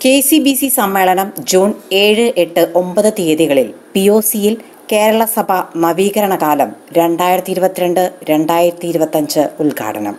K C B C സമ്മേളനം June ഏഴ് എട്ട് ഒമ്പത് തീയതികളിൽ പി ഒ സിയിൽ കേരള സഭ നവീകരണ കാലം രണ്ടായിരത്തി ഇരുപത്തിരണ്ട് രണ്ടായിരത്തി ഇരുപത്തഞ്ച് ഉദ്ഘാടനം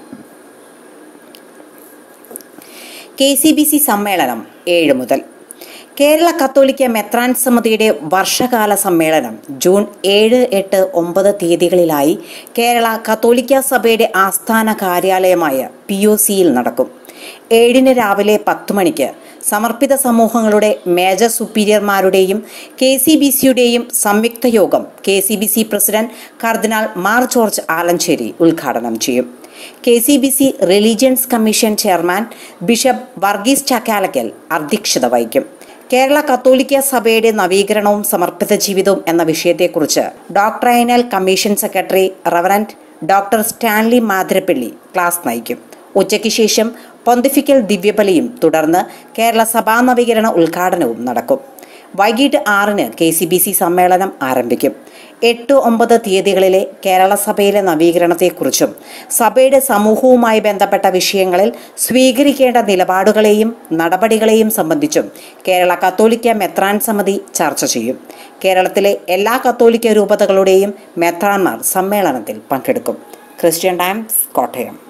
കെ സി ബി സി സമ്മേളനം ഏഴ് മുതൽ കേരള കത്തോലിക്ക മെത്രാൻ സമിതിയുടെ വർഷകാല സമ്മേളനം ജൂൺ ഏഴ് എട്ട് ഒമ്പത് തീയതികളിലായി കേരള കത്തോലിക്ക സഭയുടെ ആസ്ഥാന കാര്യാലയമായ പി ഒ സിയിൽ നടക്കും ഏഴിന് രാവിലെ പത്ത് മണിക്ക് സമർപ്പിത സമൂഹങ്ങളുടെ മേജർ സുപ്പീരിയർമാരുടെയും കെ സി ബി സിയുടെയും സംയുക്ത യോഗം K C B C president കർദിനാൾ മാർ ജോർജ് ആലഞ്ചേരി ഉദ്ഘാടനം ചെയ്യും K C B C religious commission chairman bishop Varghese Chakkalakkal അധ്യക്ഷത വഹിക്കും കേരള കത്തോലിക്ക സഭയുടെ നവീകരണവും സമർപ്പിത ജീവിതവും എന്ന വിഷയത്തെക്കുറിച്ച് doctrinal commission secretary reverend doctor Stanley Mathirappally class നയിക്കും ഉച്ചയ്ക്ക് ശേഷം പൊന്തിഫിക്കൽ ദിവ്യബലിയും തുടർന്ന് കേരള സഭാ നവീകരണ ഉദ്ഘാടനവും നടക്കും വൈകിട്ട് ആറിന് കെ സി ബി സി സമ്മേളനം ആരംഭിക്കും എട്ട് ഒമ്പത് തീയതികളിലെ കേരള സഭയിലെ നവീകരണത്തെക്കുറിച്ചും സഭയുടെ സമൂഹവുമായി ബന്ധപ്പെട്ട വിഷയങ്ങളിൽ സ്വീകരിക്കേണ്ട നിലപാടുകളെയും നടപടികളെയും സംബന്ധിച്ചും കേരള കത്തോലിക്ക മെത്രാൻ സമിതി ചർച്ച ചെയ്യും കേരളത്തിലെ എല്ലാ കത്തോലിക്ക രൂപതകളുടെയും മെത്രാന്മാർ സമ്മേളനത്തിൽ പങ്കെടുക്കും ക്രിസ്ത്യൻ ടൈംസ് കോട്ടയം